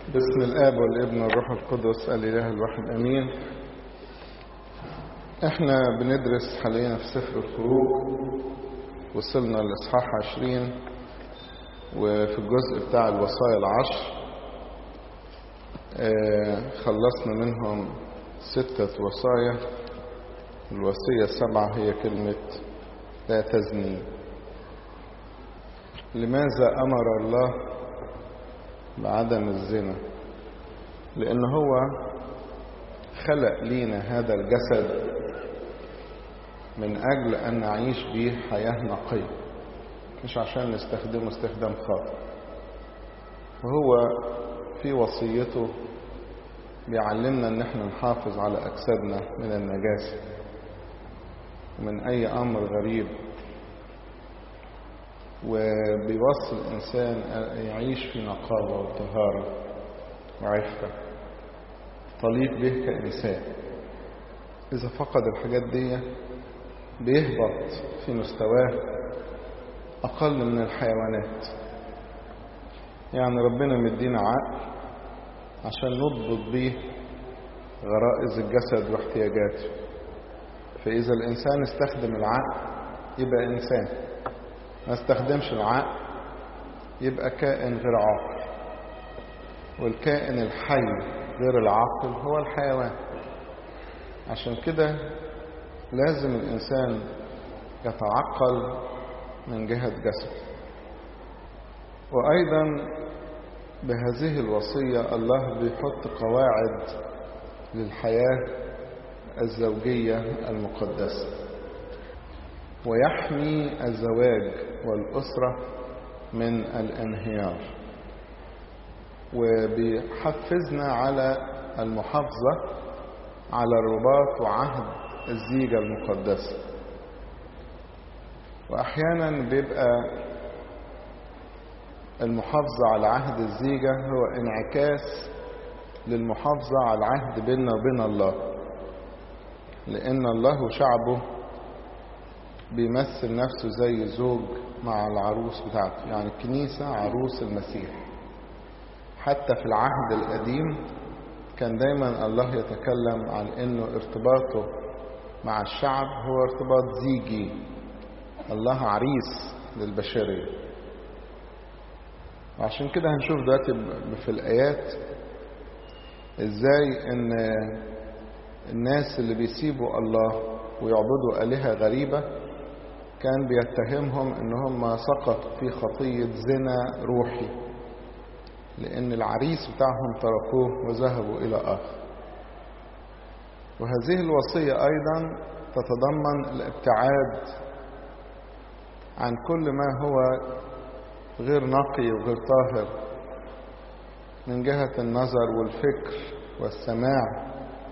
باسم الآب والابن والروح القدس الإله الواحد أمين احنا بندرس حاليا في سفر الخروج وصلنا لإصحاح عشرين وفي الجزء بتاع الوصايا العشر اه خلصنا منهم ستة وصايا الوصية السبعة هي كلمة لا تزني لماذا أمر الله بعدم الزنا لأن هو خلق لينا هذا الجسد من أجل أن نعيش به حياة نقية مش عشان نستخدمه استخدام خاطئ وهو في وصيته بيعلمنا ان احنا نحافظ على اجسادنا من النجاسة ومن اي امر غريب وبيوصي الانسان يعيش في نقاوة وطهارة وعفة طليق به كإنسان إذا فقد الحاجات دي بيهبط في مستواه أقل من الحيوانات يعني ربنا مدينا عقل عشان نضبط بيه غرائز الجسد واحتياجاته فإذا الإنسان استخدم العقل يبقى إنسان ما استخدمش العقل يبقى كائن غير عاقل والكائن الحي غير العاقل هو الحيوان عشان كده لازم الإنسان يتعقل من جهة جسد وأيضا بهذه الوصية الله بيحط قواعد للحياة الزوجية المقدسة ويحمي الزواج والأسرة من الانهيار وبيحفزنا على المحافظة على الرباط وعهد الزيجة المقدسة وأحيانا بيبقى المحافظة على عهد الزيجة هو انعكاس للمحافظة على العهد بيننا وبين الله لأن الله وشعبه بيمثل نفسه زي زوج مع العروس بتاعته يعني الكنيسة عروس المسيح حتى في العهد القديم كان دايما الله يتكلم عن انه ارتباطه مع الشعب هو ارتباط زيجي الله عريس للبشرية وعشان كده هنشوف دلوقتي في الآيات ازاي ان الناس اللي بيسيبوا الله ويعبدوا آلهة غريبة كان بيتهمهم ان هم سقطوا في خطية زنا روحي لان العريس بتاعهم تركوه وذهبوا الى اخر وهذه الوصية ايضا تتضمن الابتعاد عن كل ما هو غير نقي وغير طاهر من جهة النظر والفكر والسماع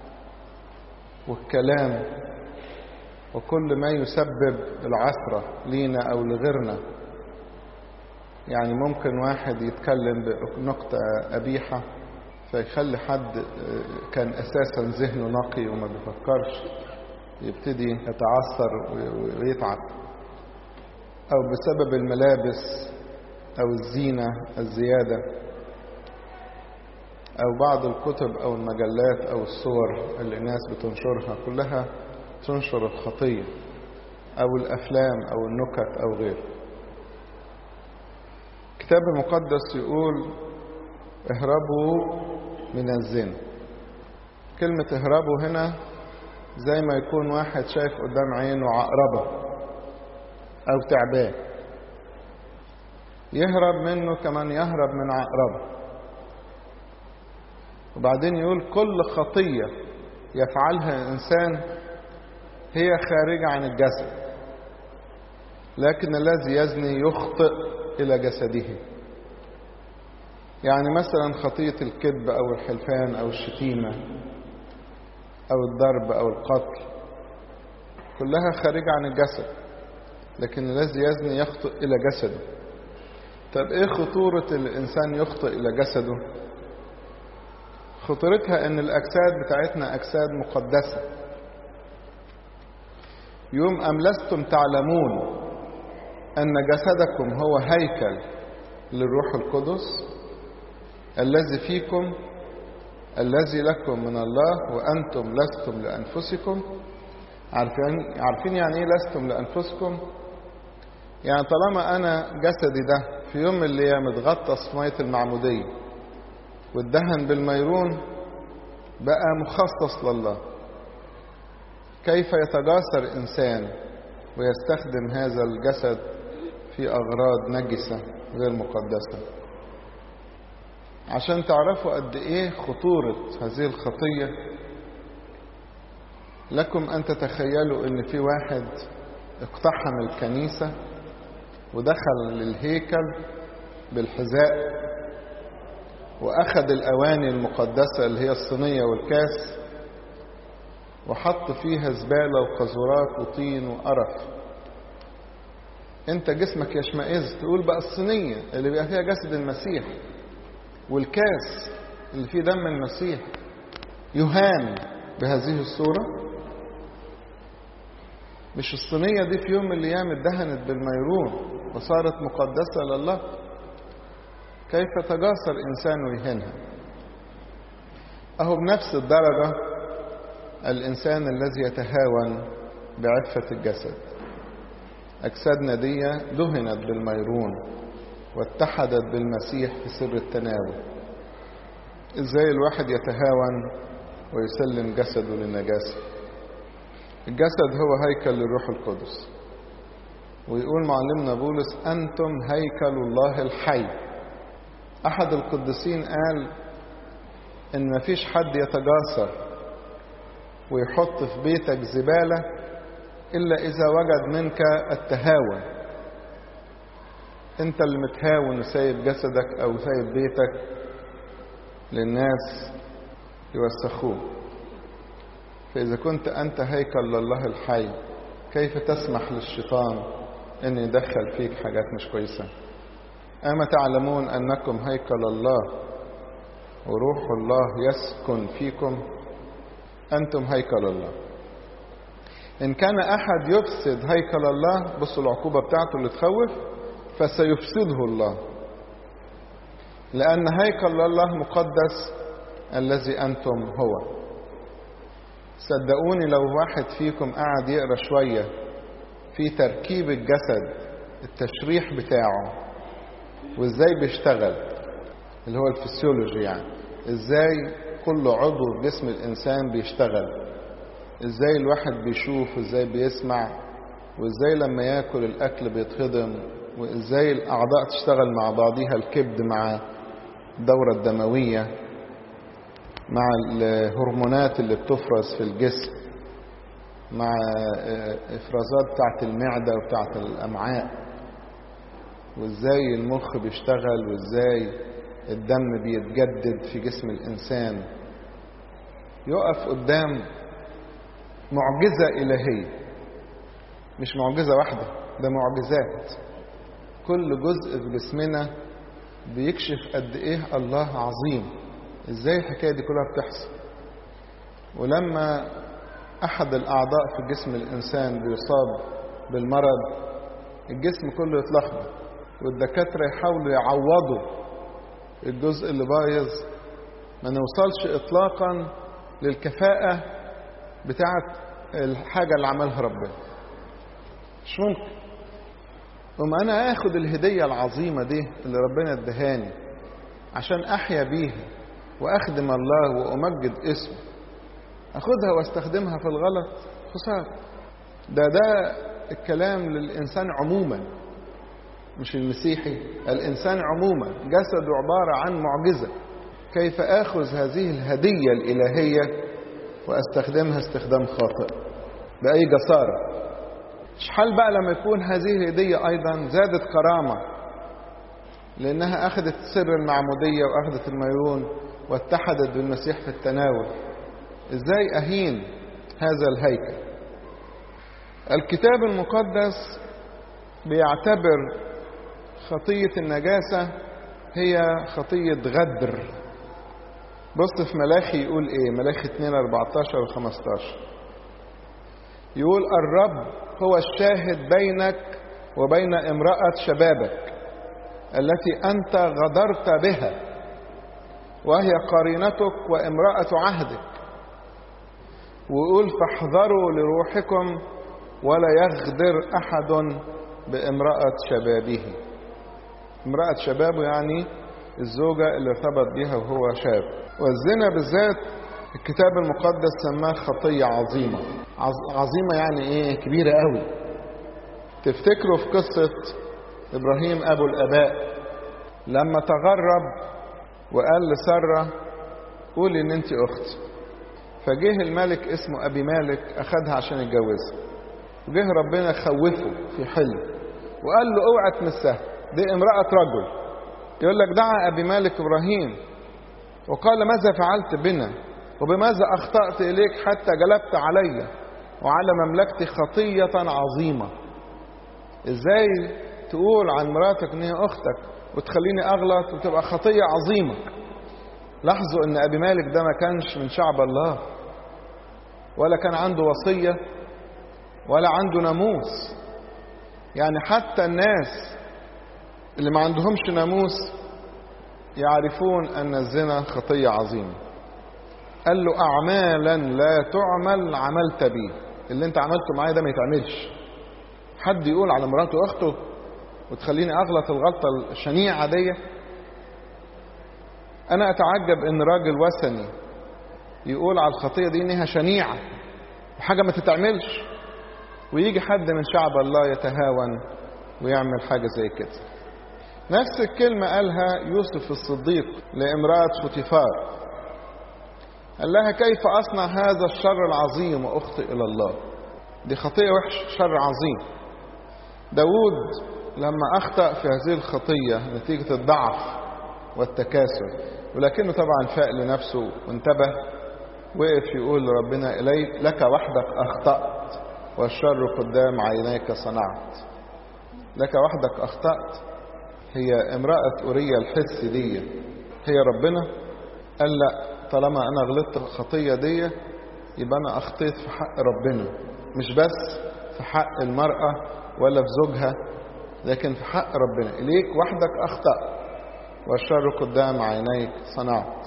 والكلام وكل ما يسبب العثرة لينا أو لغيرنا يعني ممكن واحد يتكلم بنقطة قبيحة فيخلي حد كان أساسا ذهنه نقي وما بيفكرش يبتدي يتعثر ويتعب أو بسبب الملابس أو الزينة الزيادة أو بعض الكتب أو المجلات أو الصور اللي الناس بتنشرها كلها تنشر الخطية أو الأفلام أو النكت أو غيره الكتاب المقدس يقول اهربوا من الزنا كلمة اهربوا هنا زي ما يكون واحد شايف قدام عينه عقربة أو تعبان يهرب منه كمان يهرب من عقربه وبعدين يقول كل خطية يفعلها الإنسان هي خارجة عن الجسد لكن الذي يزني يخطئ إلى جسده يعني مثلا خطية الكذب أو الحلفان أو الشتيمة أو الضرب أو القتل كلها خارجة عن الجسد لكن الذي يزني يخطئ إلى جسده طب إيه خطورة الإنسان يخطئ إلى جسده خطورتها ان الاجساد بتاعتنا اجساد مقدسه يوم ام لستم تعلمون ان جسدكم هو هيكل للروح القدس الذي فيكم الذي لكم من الله وأنتم لستم لأنفسكم عارفين عارفين يعني إيه لستم لأنفسكم؟ يعني طالما أنا جسدي ده في يوم من الأيام اتغطس في مية المعمودية واتدهن بالميرون بقى مخصص لله كيف يتجاسر إنسان ويستخدم هذا الجسد في أغراض نجسة غير مقدسة عشان تعرفوا قد إيه خطورة هذه الخطية لكم أن تتخيلوا إن في واحد اقتحم الكنيسة ودخل للهيكل بالحذاء وأخذ الأواني المقدسة اللي هي الصينية والكاس وحط فيها زبالة وقذورات وطين وقرف انت جسمك يشمئز تقول بقى الصينية اللي بيبقى فيها جسد المسيح والكاس اللي فيه دم المسيح يهان بهذه الصورة مش الصينية دي في يوم من الأيام اتدهنت بالميرون وصارت مقدسة لله كيف تجاسر إنسان ويهنها أهو بنفس الدرجة الإنسان الذي يتهاون بعفة الجسد أجسادنا دي دهنت بالميرون واتحدت بالمسيح في سر التناول إزاي الواحد يتهاون ويسلم جسده للنجاسة الجسد هو هيكل للروح القدس ويقول معلمنا بولس أنتم هيكل الله الحي أحد القديسين قال إن مفيش حد يتجاسر ويحط في بيتك زبالة إلا إذا وجد منك التهاون أنت اللي متهاون وسايب جسدك أو سايب بيتك للناس يوسخوه فإذا كنت أنت هيكل لله الحي كيف تسمح للشيطان أن يدخل فيك حاجات مش كويسة أما تعلمون أنكم هيكل الله وروح الله يسكن فيكم أنتم هيكل الله إن كان أحد يفسد هيكل الله بصوا العقوبة بتاعته اللي تخوف فسيفسده الله لأن هيكل الله مقدس الذي أنتم هو صدقوني لو واحد فيكم قعد يقرا شوية في تركيب الجسد التشريح بتاعه وازاي بيشتغل اللي هو الفسيولوجي يعني ازاي كل عضو في جسم الانسان بيشتغل ازاي الواحد بيشوف وازاي بيسمع وازاي لما ياكل الاكل بيتهضم وازاي الاعضاء تشتغل مع بعضيها الكبد مع الدورة الدموية مع الهرمونات اللي بتفرز في الجسم مع افرازات بتاعت المعدة وبتاعت الامعاء وازاي المخ بيشتغل وازاي الدم بيتجدد في جسم الانسان يقف قدام معجزة إلهية مش معجزة واحدة ده معجزات كل جزء في جسمنا بيكشف قد إيه الله عظيم إزاي الحكاية دي كلها بتحصل ولما أحد الأعضاء في جسم الإنسان بيصاب بالمرض الجسم كله يتلخبط والدكاترة يحاولوا يعوضوا الجزء اللي بايظ ما نوصلش إطلاقا للكفاءة بتاعت الحاجة اللي عملها ربنا مش ممكن وما أنا آخد الهدية العظيمة دي اللي ربنا ادهاني عشان أحيا بيها وأخدم الله وأمجد اسمه أخدها واستخدمها في الغلط خسارة ده ده الكلام للإنسان عموما مش المسيحي الإنسان عموما جسده عبارة عن معجزة كيف آخذ هذه الهدية الإلهية واستخدمها استخدام خاطئ بأي جسارة مش حال بقى لما يكون هذه الهدية أيضا زادت كرامة لأنها أخذت سر المعمودية وأخذت الميرون واتحدت بالمسيح في التناول إزاي أهين هذا الهيكل الكتاب المقدس بيعتبر خطية النجاسة هي خطية غدر بص في ملاخي يقول ايه ملاخي 2 14 و 15 يقول الرب هو الشاهد بينك وبين امرأة شبابك التي أنت غدرت بها وهي قرينتك وامرأة عهدك ويقول فاحذروا لروحكم ولا يغدر أحد بامرأة شبابه امرأة شبابه يعني الزوجة اللي ارتبط بها وهو شاب والزنا بالذات الكتاب المقدس سماه خطية عظيمة عظيمة يعني ايه كبيرة قوي تفتكروا في قصة ابراهيم ابو الاباء لما تغرب وقال لسارة قولي ان انت اختي فجه الملك اسمه ابي مالك اخدها عشان يتجوزها وجه ربنا خوفه في حلم وقال له اوعى تمسها دي امرأة رجل يقول لك دعا ابي مالك ابراهيم وقال ماذا فعلت بنا وبماذا اخطأت اليك حتى جلبت علي وعلى مملكتي خطية عظيمة ازاي تقول عن مراتك ان هي اختك وتخليني اغلط وتبقى خطية عظيمة لاحظوا ان ابي مالك ده ما كانش من شعب الله ولا كان عنده وصية ولا عنده ناموس يعني حتى الناس اللي ما عندهمش ناموس يعرفون ان الزنا خطية عظيمة قال له اعمالا لا تعمل عملت بي اللي انت عملته معايا ده ما يتعملش حد يقول على مراته اخته وتخليني اغلط الغلطه الشنيعه دي انا اتعجب ان راجل وثني يقول على الخطيه دي انها شنيعه وحاجه ما تتعملش ويجي حد من شعب الله يتهاون ويعمل حاجه زي كده نفس الكلمه قالها يوسف الصديق لامراه فوتيفار قال لها كيف اصنع هذا الشر العظيم واخطئ الى الله دي خطيه وحش شر عظيم داود لما أخطأ في هذه الخطية نتيجة الضعف والتكاسل ولكنه طبعا فاق لنفسه وانتبه وقف يقول لربنا إليك لك وحدك أخطأت والشر قدام عينيك صنعت لك وحدك أخطأت هي امرأة أوريا الحس دي هي ربنا قال لا طالما أنا غلطت الخطية دي يبقى أنا أخطيت في حق ربنا مش بس في حق المرأة ولا في زوجها لكن في حق ربنا إليك وحدك أخطأ والشر قدام عينيك صنعت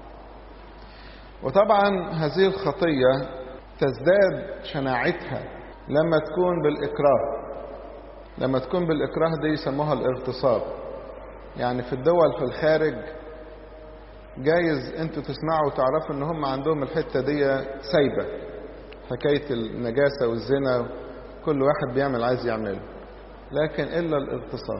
وطبعا هذه الخطية تزداد شناعتها لما تكون بالإكراه لما تكون بالإكراه دي يسموها الاغتصاب يعني في الدول في الخارج جايز انتوا تسمعوا وتعرفوا ان هم عندهم الحتة دي سايبة حكاية النجاسة والزنا كل واحد بيعمل عايز يعمله لكن إلا الاغتصاب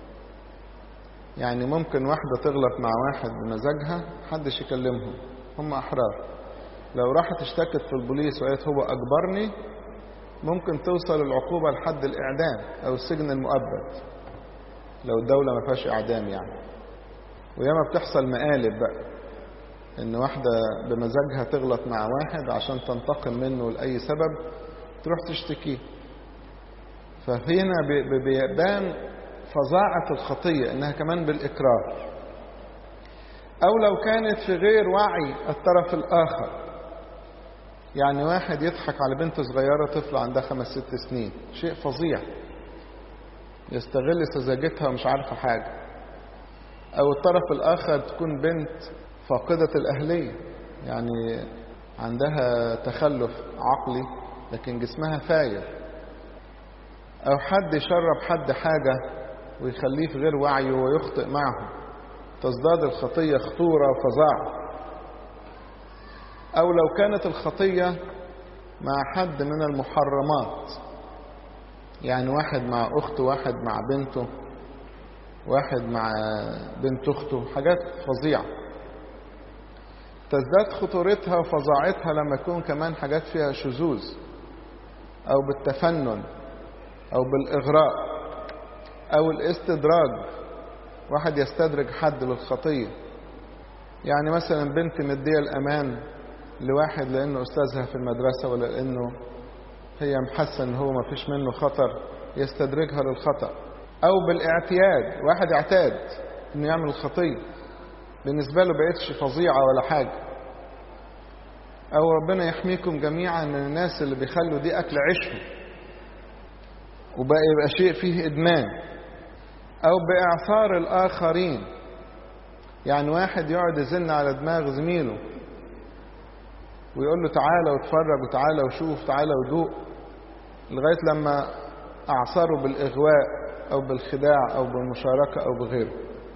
يعني ممكن واحدة تغلط مع واحد بمزاجها محدش يكلمهم هم أحرار لو راحت اشتكت في البوليس وقالت هو أجبرني ممكن توصل العقوبة لحد الإعدام أو السجن المؤبد لو الدولة ما فيهاش إعدام يعني وياما بتحصل مقالب بقى إن واحدة بمزاجها تغلط مع واحد عشان تنتقم منه لأي سبب تروح تشتكيه فهنا بيبان فظاعة الخطية إنها كمان بالإكراه أو لو كانت في غير وعي الطرف الآخر يعني واحد يضحك على بنت صغيرة طفلة عندها خمس ست سنين شيء فظيع يستغل سذاجتها ومش عارفة حاجة أو الطرف الآخر تكون بنت فاقدة الأهلية يعني عندها تخلف عقلي لكن جسمها فاير أو حد يشرب حد حاجة ويخليه في غير وعيه ويخطئ معه تزداد الخطية خطورة وفظاعة أو لو كانت الخطية مع حد من المحرمات يعني واحد مع أخته واحد مع بنته واحد مع بنت أخته حاجات فظيعة تزداد خطورتها وفظاعتها لما يكون كمان حاجات فيها شذوذ أو بالتفنن أو بالإغراء أو الاستدراج واحد يستدرج حد للخطية يعني مثلا بنت مدية الأمان لواحد لأنه أستاذها في المدرسة ولا لأنه هي محسن إن هو ما فيش منه خطر يستدرجها للخطأ أو بالاعتياد واحد اعتاد إنه يعمل الخطية بالنسبة له بقتش فظيعة ولا حاجة أو ربنا يحميكم جميعا من الناس اللي بيخلوا دي أكل عيشهم وبقى يبقى شيء فيه إدمان أو بإعثار الآخرين يعني واحد يقعد يزن على دماغ زميله ويقول له تعالى واتفرج وتعالى وشوف تعالى ودوق لغاية لما أعصره بالإغواء أو بالخداع أو بالمشاركة أو بغيره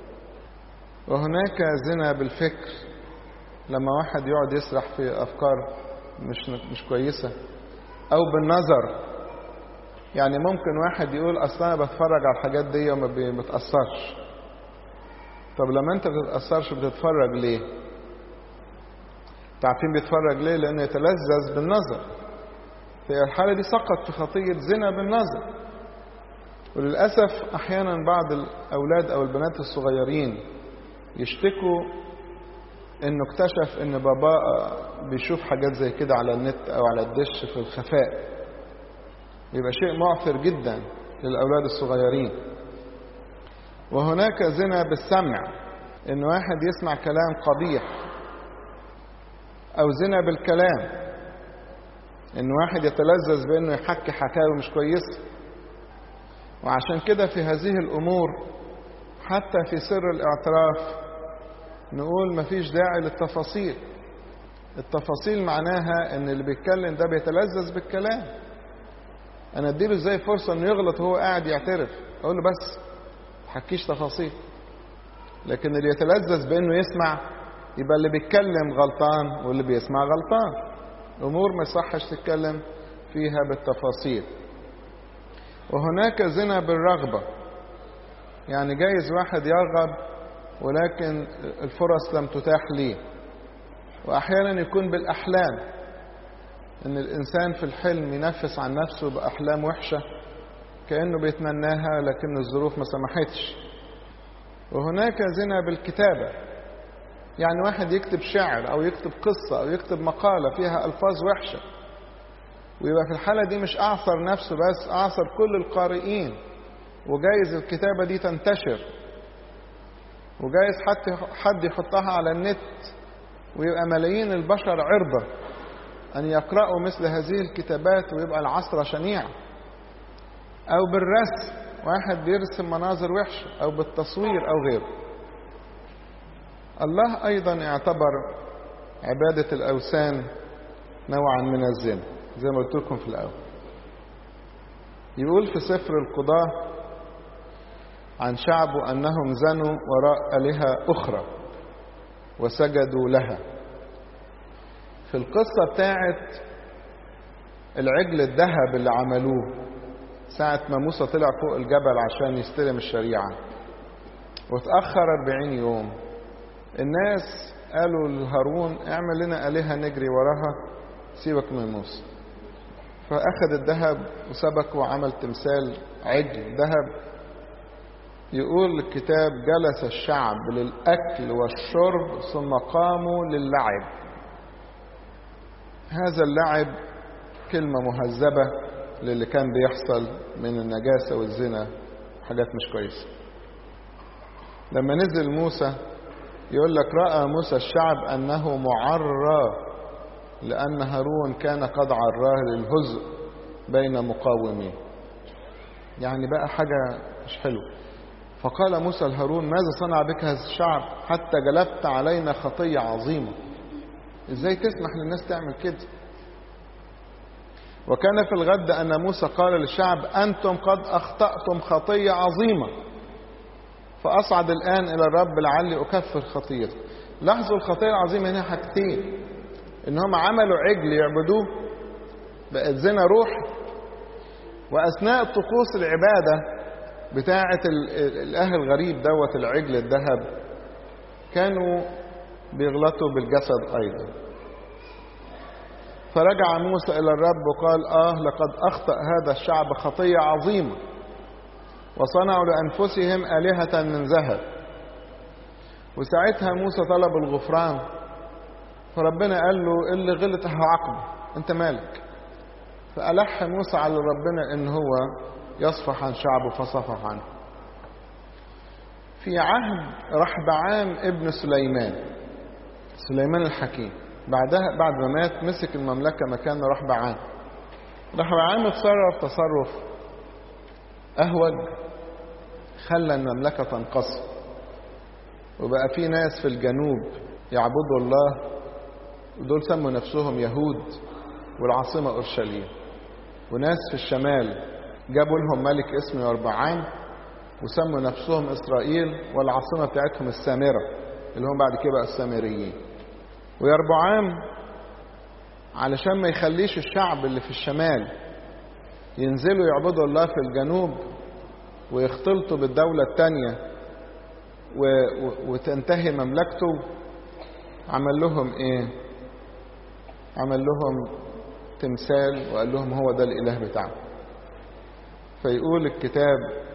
وهناك زنا بالفكر لما واحد يقعد يسرح في أفكار مش مش كويسة أو بالنظر يعني ممكن واحد يقول أصل أنا بتفرج على الحاجات دي وما بتأثرش طب لما أنت بتتأثرش بتتفرج ليه؟ تعرفين بيتفرج ليه؟ لأنه يتلذذ بالنظر في الحالة دي سقط في خطية زنا بالنظر وللأسف أحيانا بعض الأولاد أو البنات الصغيرين يشتكوا إنه اكتشف إن بابا بيشوف حاجات زي كده على النت أو على الدش في الخفاء يبقى شيء معثر جدا للأولاد الصغيرين وهناك زنا بالسمع إن واحد يسمع كلام قبيح أو زنا بالكلام إن واحد يتلذذ بإنه يحكي حكاوي مش كويسة وعشان كده في هذه الأمور حتى في سر الاعتراف نقول مفيش داعي للتفاصيل التفاصيل معناها ان اللي بيتكلم ده بيتلذذ بالكلام انا اديله ازاي فرصه انه يغلط وهو قاعد يعترف اقول له بس تحكيش تفاصيل لكن اللي يتلذذ بانه يسمع يبقى اللي بيتكلم غلطان واللي بيسمع غلطان امور ما يصحش تتكلم فيها بالتفاصيل وهناك زنا بالرغبه يعني جايز واحد يرغب ولكن الفرص لم تتاح ليه واحيانا يكون بالاحلام ان الانسان في الحلم ينفس عن نفسه باحلام وحشه كانه بيتمناها لكن الظروف ما سمحتش وهناك زنا بالكتابه يعني واحد يكتب شعر او يكتب قصه او يكتب مقاله فيها الفاظ وحشه ويبقى في الحاله دي مش اعصر نفسه بس اعصر كل القارئين وجايز الكتابه دي تنتشر وجايز حتى حد يحطها على النت ويبقى ملايين البشر عرضة أن يقرأوا مثل هذه الكتابات ويبقى العصر شنيع أو بالرسم واحد بيرسم مناظر وحشة أو بالتصوير أو غيره الله أيضا اعتبر عبادة الأوثان نوعا من الزنا زي ما قلت لكم في الأول يقول في سفر القضاه عن شعبه أنهم زنوا وراء آلهة أخرى وسجدوا لها في القصة بتاعت العجل الذهب اللي عملوه ساعة ما موسى طلع فوق الجبل عشان يستلم الشريعة وتأخر أربعين يوم الناس قالوا لهارون اعمل لنا آلهة نجري وراها سيبك من موسى فأخذ الذهب وسبك وعمل تمثال عجل ذهب يقول الكتاب جلس الشعب للأكل والشرب ثم قاموا للعب هذا اللعب كلمة مهذبة للي كان بيحصل من النجاسة والزنا حاجات مش كويسة لما نزل موسى يقول لك رأى موسى الشعب أنه معرى لأن هارون كان قد عراه للهزء بين مقاومين يعني بقى حاجة مش حلوة فقال موسى لهارون ماذا صنع بك هذا الشعب حتى جلبت علينا خطية عظيمة ازاي تسمح للناس تعمل كده وكان في الغد أن موسى قال للشعب أنتم قد أخطأتم خطية عظيمة فأصعد الآن إلى الرب لعلي أكفر خطيئتي لاحظوا الخطية العظيمة هنا حاجتين إن هم عملوا عجل يعبدوه بقت زنا روحي وأثناء طقوس العبادة بتاعة الإله الغريب دوت العجل الذهب كانوا بيغلطوا بالجسد أيضا فرجع موسى إلى الرب وقال آه لقد أخطأ هذا الشعب خطية عظيمة وصنعوا لأنفسهم آلهة من ذهب وساعتها موسى طلب الغفران فربنا قال له اللي غلط هعاقبه انت مالك فألح موسى على ربنا ان هو يصفح عن شعبه فصفح عنه في عهد رحبعام ابن سليمان سليمان الحكيم بعدها بعد ما مات مسك المملكة مكان رحبعام رحبعام اتصرف تصرف أهوج خلى المملكة تنقسم وبقى في ناس في الجنوب يعبدوا الله ودول سموا نفسهم يهود والعاصمة أورشليم وناس في الشمال جابوا لهم ملك اسمه يربعام وسموا نفسهم إسرائيل والعاصمة بتاعتهم السامرة اللي هم بعد كده بقى السامريين ويربعام علشان ما يخليش الشعب اللي في الشمال ينزلوا يعبدوا الله في الجنوب ويختلطوا بالدولة التانية و... و... وتنتهي مملكته عمل لهم ايه عمل لهم تمثال وقال لهم هو ده الاله بتاعه فيقول الكتاب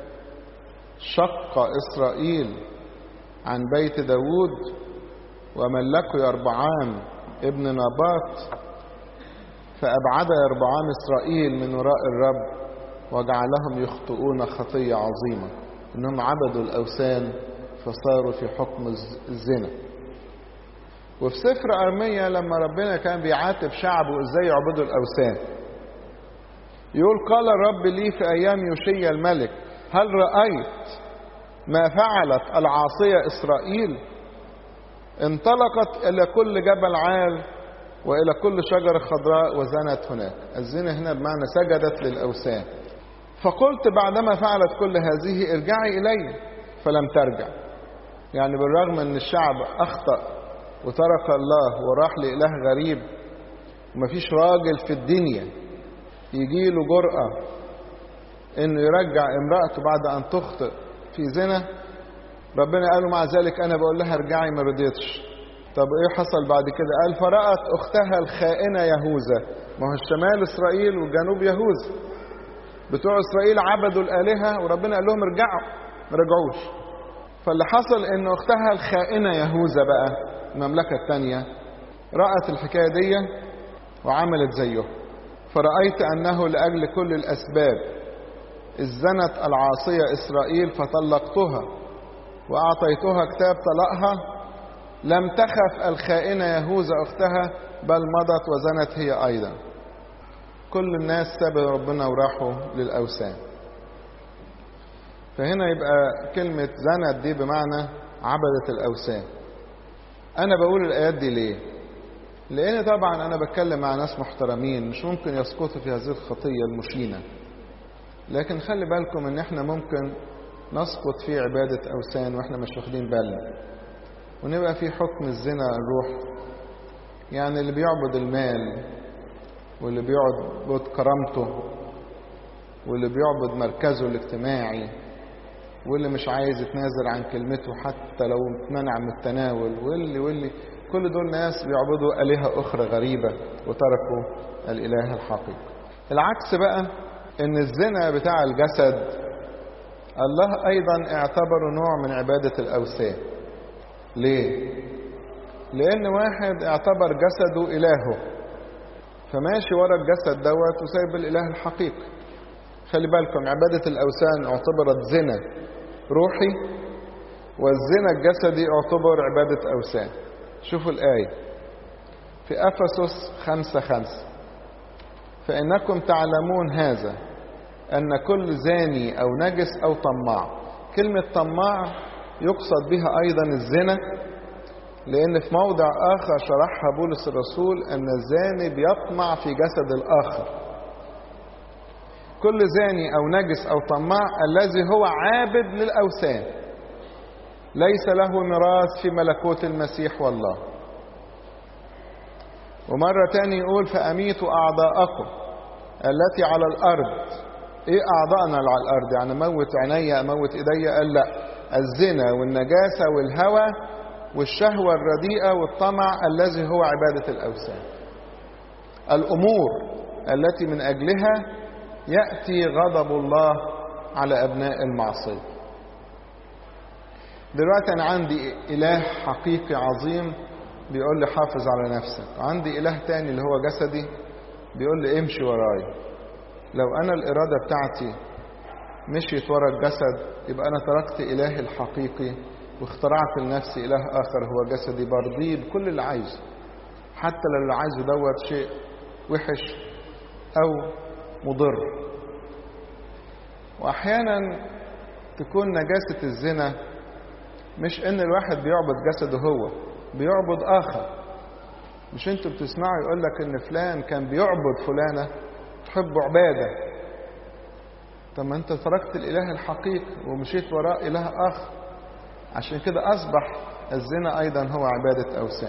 شق اسرائيل عن بيت داود وملكوا يربعام ابن نابات فأبعد يربعام إسرائيل من وراء الرب وجعلهم يخطئون خطية عظيمة إنهم عبدوا الأوثان فصاروا في حكم الزنا وفي سفر أرمية لما ربنا كان بيعاتب شعبه إزاي يعبدوا الأوثان يقول قال الرب لي في أيام يوشيا الملك هل رأيت ما فعلت العاصية إسرائيل انطلقت إلى كل جبل عال وإلى كل شجرة خضراء وزنت هناك الزنا هنا بمعنى سجدت للأوثان فقلت بعدما فعلت كل هذه ارجعي إلي فلم ترجع يعني بالرغم أن الشعب أخطأ وترك الله وراح لإله غريب ومفيش راجل في الدنيا يجي له جرأة انه يرجع امرأته بعد ان تخطئ في زنا ربنا قال له مع ذلك انا بقول لها ارجعي ما رضيتش طب ايه حصل بعد كده قال فرأت اختها الخائنة يهوذا ما هو الشمال اسرائيل والجنوب يهوذا بتوع اسرائيل عبدوا الالهة وربنا قال لهم ارجعوا ما رجعوش فاللي حصل ان اختها الخائنة يهوذا بقى المملكة الثانية رأت الحكاية دي وعملت زيه فرأيت أنه لأجل كل الأسباب إذ زنت العاصية إسرائيل فطلقتها وأعطيتها كتاب طلاقها لم تخف الخائنة يهوذا أختها بل مضت وزنت هي أيضا كل الناس سابوا ربنا وراحوا للأوثان فهنا يبقى كلمة زنت دي بمعنى عبدت الأوثان أنا بقول الآيات دي ليه؟ لأن طبعا أنا بتكلم مع ناس محترمين مش ممكن يسقطوا في هذه الخطية المشينة لكن خلي بالكم إن إحنا ممكن نسقط في عبادة أوثان وإحنا مش واخدين بالنا ونبقى في حكم الزنا نروح يعني اللي بيعبد المال واللي بيعبد كرامته واللي بيعبد مركزه الاجتماعي واللي مش عايز يتنازل عن كلمته حتى لو منع من التناول واللي واللي كل دول ناس بيعبدوا آلهة أخرى غريبة وتركوا الإله الحقيقي العكس بقى إن الزنا بتاع الجسد الله أيضا اعتبره نوع من عبادة الأوثان ليه؟ لأن واحد اعتبر جسده إلهه فماشي ورا الجسد دوت وسايب الإله الحقيقي خلي بالكم عبادة الأوثان اعتبرت زنا روحي والزنا الجسدي اعتبر عبادة أوثان شوفوا الآية في أفسس خمسة خمسة فإنكم تعلمون هذا أن كل زاني أو نجس أو طماع كلمة طماع يقصد بها أيضا الزنا لأن في موضع آخر شرحها بولس الرسول أن الزاني بيطمع في جسد الآخر كل زاني أو نجس أو طماع الذي هو عابد للأوثان ليس له ميراث في ملكوت المسيح والله ومرة تاني يقول فأميتوا أعضاءكم التي على الأرض إيه أعضاءنا اللي على الأرض يعني أموت عيني أموت إيديا قال لا الزنا والنجاسة والهوى والشهوة الرديئة والطمع الذي هو عبادة الأوثان الأمور التي من أجلها يأتي غضب الله على أبناء المعصية دلوقتي أنا عندي إله حقيقي عظيم بيقول لي حافظ على نفسك عندي إله تاني اللي هو جسدي بيقول لي امشي وراي لو أنا الإرادة بتاعتي مشيت ورا الجسد يبقى أنا تركت إلهي الحقيقي واخترعت لنفسي إله آخر هو جسدي برضيه بكل اللي عايزه حتى لو اللي عايزه دوت شيء وحش أو مضر وأحيانا تكون نجاسة الزنا مش ان الواحد بيعبد جسده هو بيعبد اخر مش انتوا بتسمعوا يقول لك ان فلان كان بيعبد فلانه تحب عباده طب ما انت تركت الاله الحقيقي ومشيت وراء اله اخر عشان كده اصبح الزنا ايضا هو عباده اوثان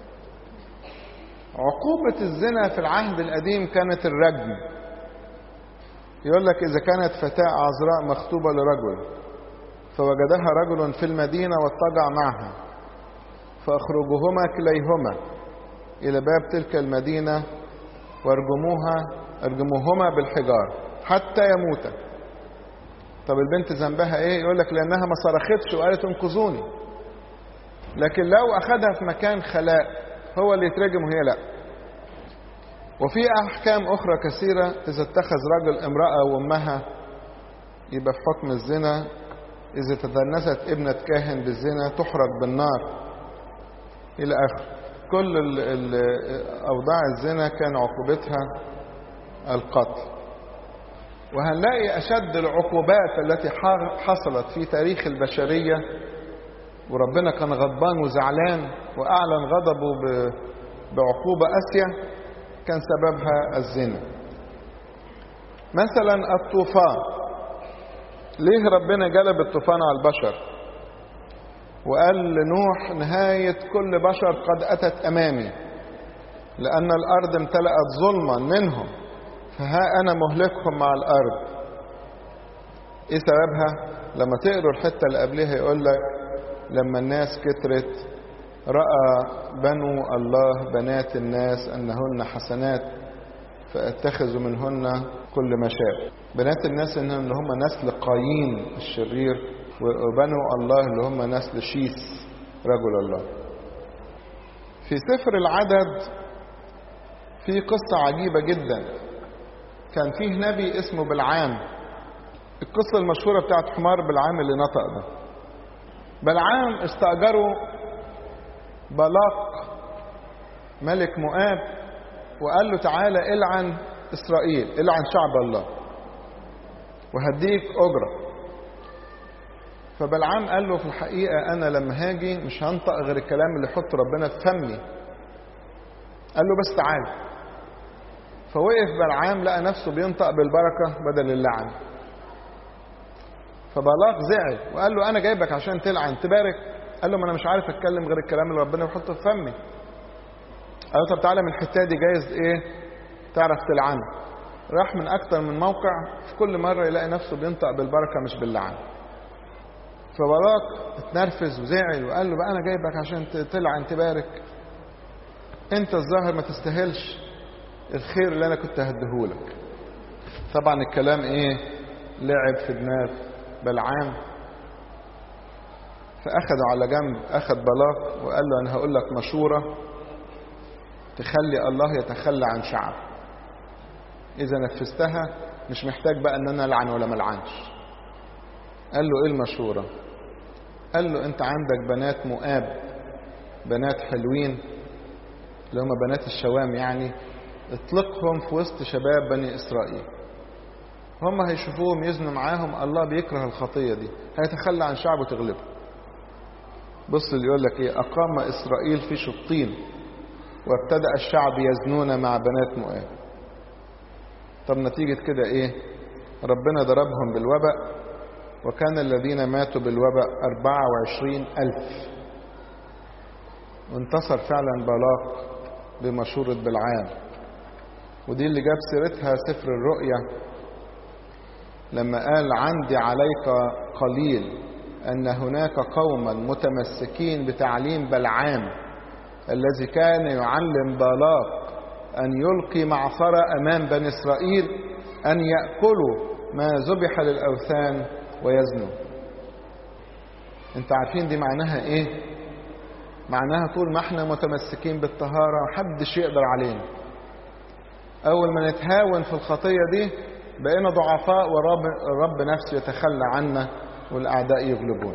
عقوبه الزنا في العهد القديم كانت الرجم يقول لك اذا كانت فتاه عذراء مخطوبه لرجل فوجدها رجل في المدينه واضطجع معها فاخرجوهما كليهما الى باب تلك المدينه وارجموها ارجموهما بالحجار حتى يموتا طب البنت ذنبها ايه يقول لك لانها ما صرختش وقالت انقذوني لكن لو اخذها في مكان خلاء هو اللي يترجم وهي لا وفي احكام اخرى كثيره اذا اتخذ رجل امراه وامها يبقى في حكم الزنا اذا تدنست ابنه كاهن بالزنا تحرق بالنار الى اخره كل ال ال اوضاع الزنا كان عقوبتها القتل وهنلاقي أشد العقوبات التي حصلت في تاريخ البشرية وربنا كان غضبان وزعلان وأعلن غضبه بعقوبة قاسية كان سببها الزنا مثلا الطوفان ليه ربنا جلب الطوفان على البشر وقال لنوح نهاية كل بشر قد أتت أمامي لأن الأرض امتلأت ظلما منهم فها أنا مهلكهم مع الأرض إيه سببها؟ لما تقروا الحتة اللي قبلها يقول لك لما الناس كترت رأى بنو الله بنات الناس أنهن حسنات فاتخذوا منهن كل ما شاء بنات الناس إنهم اللي هم نسل قايين الشرير وبنو الله اللي هم نسل شيس رجل الله في سفر العدد في قصة عجيبة جدا كان فيه نبي اسمه بلعام القصة المشهورة بتاعت حمار بلعام اللي نطق ده بلعام استأجروا بلاق ملك مؤاب وقال له تعالى العن إسرائيل العن شعب الله وهديك أجرة فبلعام قال له في الحقيقة أنا لما هاجي مش هنطق غير الكلام اللي يحط ربنا في فمي قال له بس تعالى فوقف بلعام لقى نفسه بينطق بالبركة بدل اللعن فبلاق زعل وقال له أنا جايبك عشان تلعن تبارك قال له ما أنا مش عارف أتكلم غير الكلام اللي ربنا بيحطه في فمي قال له طب تعالى من الحتة دي جايز إيه تعرف تلعنه راح من أكتر من موقع في كل مرة يلاقي نفسه بينطق بالبركة مش باللعن فبلاق اتنرفز وزعل وقال له بقى أنا جايبك عشان تلعن تبارك أنت الظاهر ما تستاهلش الخير اللي انا كنت هديهولك طبعا الكلام ايه لعب في دماغ بلعام فاخده على جنب اخد بلاق وقال له انا هقول لك مشوره تخلي الله يتخلى عن شعب اذا نفذتها مش محتاج بقى ان انا العن ولا ملعنش قال له ايه المشوره قال له انت عندك بنات مؤاب بنات حلوين اللي هم بنات الشوام يعني اطلقهم في وسط شباب بني إسرائيل هم هيشوفوهم يزنوا معاهم الله بيكره الخطية دي هيتخلى عن شعبه تغلبه بص اللي يقول لك ايه أقام إسرائيل في شطين وابتدأ الشعب يزنون مع بنات مؤاب طب نتيجة كده ايه ربنا ضربهم بالوباء وكان الذين ماتوا بالوباء 24 ألف وانتصر فعلا بلاق بمشورة بالعام ودي اللي جاب سيرتها سفر الرؤيا لما قال عندي عليك قليل أن هناك قوما متمسكين بتعليم بلعام الذي كان يعلم بالاق أن يلقي معصرة أمام بني إسرائيل أن يأكلوا ما ذبح للأوثان ويزنوا انت عارفين دي معناها ايه معناها طول ما احنا متمسكين بالطهارة محدش يقدر علينا أول ما نتهاون في الخطية دي بقينا ضعفاء والرب الرب نفسه يتخلى عنا والأعداء يغلبون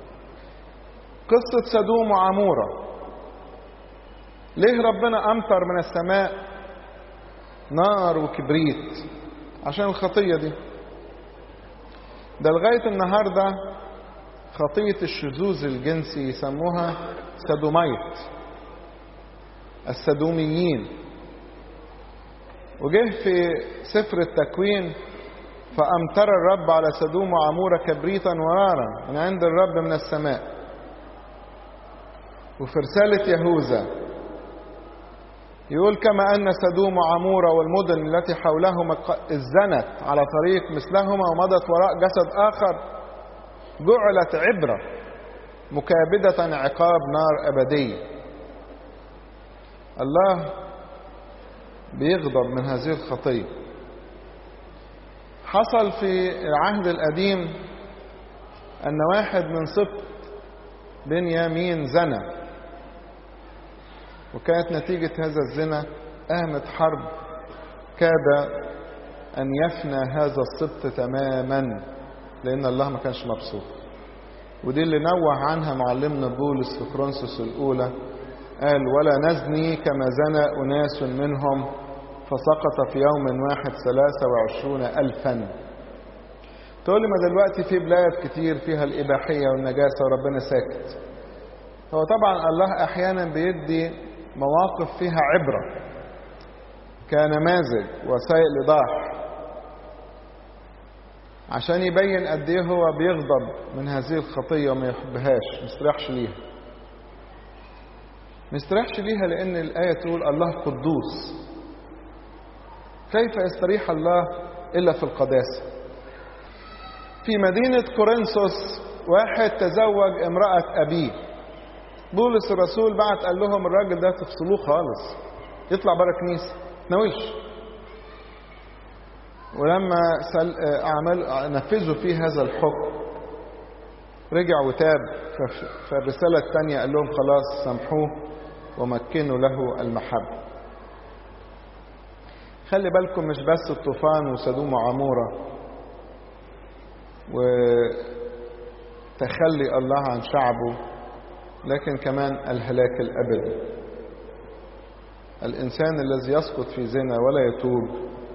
قصة سدوم وعمورة ليه ربنا أمطر من السماء نار وكبريت عشان الخطية دي ده لغاية النهاردة خطية الشذوذ الجنسي يسموها سدوميت السدوميين وجه في سفر التكوين فأمطر الرب على سدوم وعمورة كبريتا ونارا من عند الرب من السماء وفي رسالة يهوذا يقول كما أن سدوم وعمورة والمدن التي حولهما ازنت على طريق مثلهما ومضت وراء جسد آخر جعلت عبرة مكابدة عقاب نار أبدية الله بيغضب من هذه الخطية حصل في العهد القديم أن واحد من سبط بنيامين زنى وكانت نتيجة هذا الزنا قامت حرب كاد أن يفنى هذا السبط تماما لأن الله ما كانش مبسوط ودي اللي نوه عنها معلمنا بولس في كرونسوس الأولى قال ولا نزني كما زنى أناس منهم فسقط في يوم واحد ثلاثة وعشرون ألفا تقول لي ما دلوقتي في بلاد كتير فيها الإباحية والنجاسة وربنا ساكت هو طبعا الله أحيانا بيدي مواقف فيها عبرة كنماذج وسائل إيضاح عشان يبين قد ايه هو بيغضب من هذه الخطية وما يحبهاش مستريحش ليها مستريحش ليها لأن الآية تقول الله قدوس كيف يستريح الله إلا في القداسة في مدينة كورنثوس واحد تزوج امرأة أبيه بولس الرسول بعت قال لهم الراجل ده تفصلوه خالص يطلع بره كنيسة ناويش ولما سل... أعمل... نفذوا فيه هذا الحكم رجع وتاب فالرسالة الثانية قال لهم خلاص سامحوه ومكنوا له المحبة خلي بالكم مش بس الطوفان وسدوم وعمورة وتخلي الله عن شعبه لكن كمان الهلاك الأبدي الإنسان الذي يسقط في زنا ولا يتوب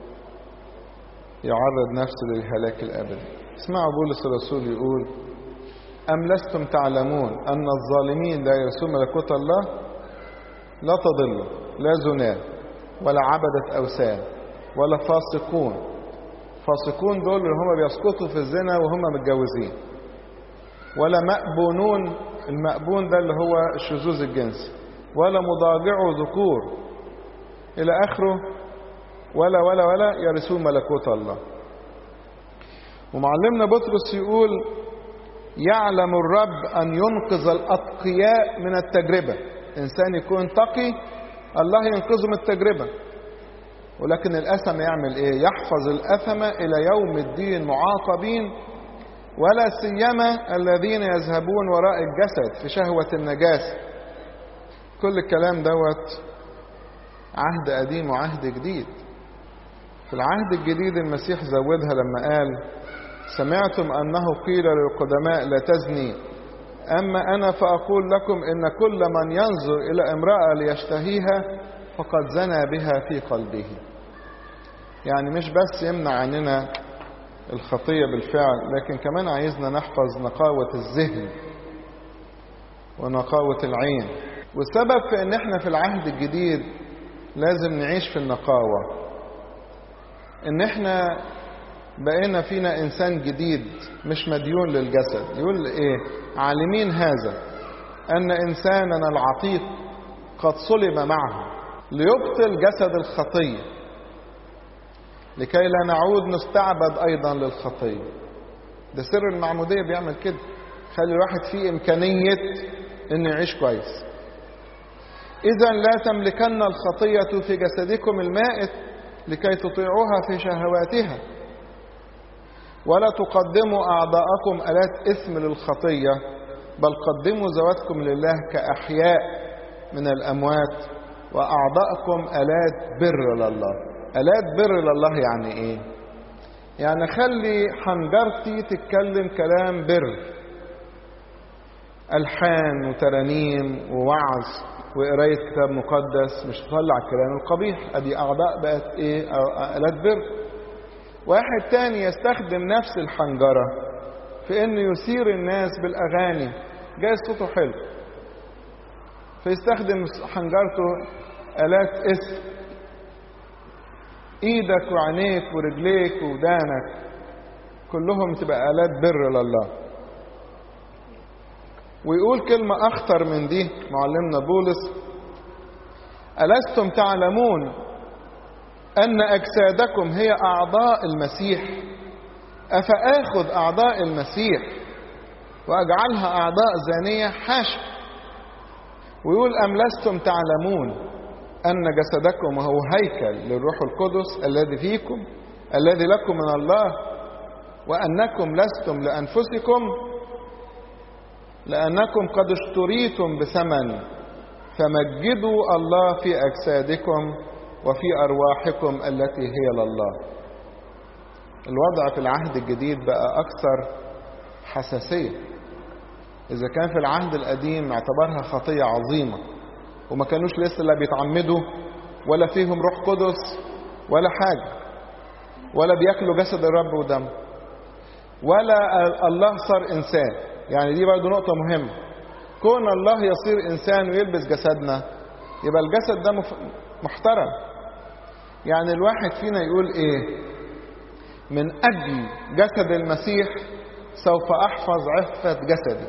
يعرض نفسه للهلاك الأبدي اسمعوا بولس الرسول يقول أم لستم تعلمون أن الظالمين لا يرثون ملكوت الله لا تضلوا لا زنا ولا عبدة أوثان ولا فاسقون فاسقون دول اللي هم بيسقطوا في الزنا وهم متجوزين ولا مأبونون المأبون ده اللي هو الشذوذ الجنسي ولا مضاجعوا ذكور إلى آخره ولا ولا ولا يرثون ملكوت الله ومعلمنا بطرس يقول يعلم الرب أن ينقذ الأتقياء من التجربة إنسان يكون تقي الله ينقذه من التجربة ولكن الأثم يعمل إيه يحفظ الأثم إلى يوم الدين معاقبين ولا سيما الذين يذهبون وراء الجسد في شهوة النجاسة كل الكلام دوت عهد قديم وعهد جديد في العهد الجديد المسيح زودها لما قال سمعتم أنه قيل للقدماء لا تزني أما أنا فأقول لكم إن كل من ينظر إلى امرأة ليشتهيها فقد زنى بها في قلبه يعني مش بس يمنع عننا الخطية بالفعل لكن كمان عايزنا نحفظ نقاوة الذهن ونقاوة العين والسبب في ان احنا في العهد الجديد لازم نعيش في النقاوة ان احنا بقينا فينا انسان جديد مش مديون للجسد يقول ايه عالمين هذا ان انساننا العتيق قد صلب معه ليبطل جسد الخطيه لكي لا نعود نستعبد ايضا للخطيه ده سر المعموديه بيعمل كده خلي الواحد فيه امكانيه انه يعيش كويس اذا لا تملكن الخطيه في جسدكم المائت لكي تطيعوها في شهواتها ولا تقدموا اعضاءكم الات اثم للخطيه بل قدموا ذواتكم لله كاحياء من الاموات واعضاءكم الات بر لله آلات بر لله يعني إيه؟ يعني خلي حنجرتي تتكلم كلام بر ألحان وترانيم ووعظ وقراية كتاب مقدس مش تطلع الكلام القبيح أدي أعضاء بقت إيه؟ آلات بر واحد تاني يستخدم نفس الحنجرة في انه يثير الناس بالاغاني جاي صوته حلو فيستخدم حنجرته الات اسم ايدك وعينيك ورجليك ودانك كلهم تبقى الات بر لله ويقول كلمة أخطر من دي معلمنا بولس ألستم تعلمون أن أجسادكم هي أعضاء المسيح أفآخذ أعضاء المسيح وأجعلها أعضاء زانية حاشا ويقول أم لستم تعلمون أن جسدكم هو هيكل للروح القدس الذي فيكم الذي لكم من الله وأنكم لستم لأنفسكم لأنكم قد اشتريتم بثمن فمجدوا الله في أجسادكم وفي أرواحكم التي هي لله الوضع في العهد الجديد بقى أكثر حساسية إذا كان في العهد القديم اعتبرها خطية عظيمة وما كانوش لسه لا بيتعمدوا ولا فيهم روح قدس ولا حاجة ولا بياكلوا جسد الرب ودم ولا الله صار إنسان يعني دي برضه نقطة مهمة كون الله يصير إنسان ويلبس جسدنا يبقى الجسد ده محترم يعني الواحد فينا يقول إيه من أجل جسد المسيح سوف أحفظ عفة جسدي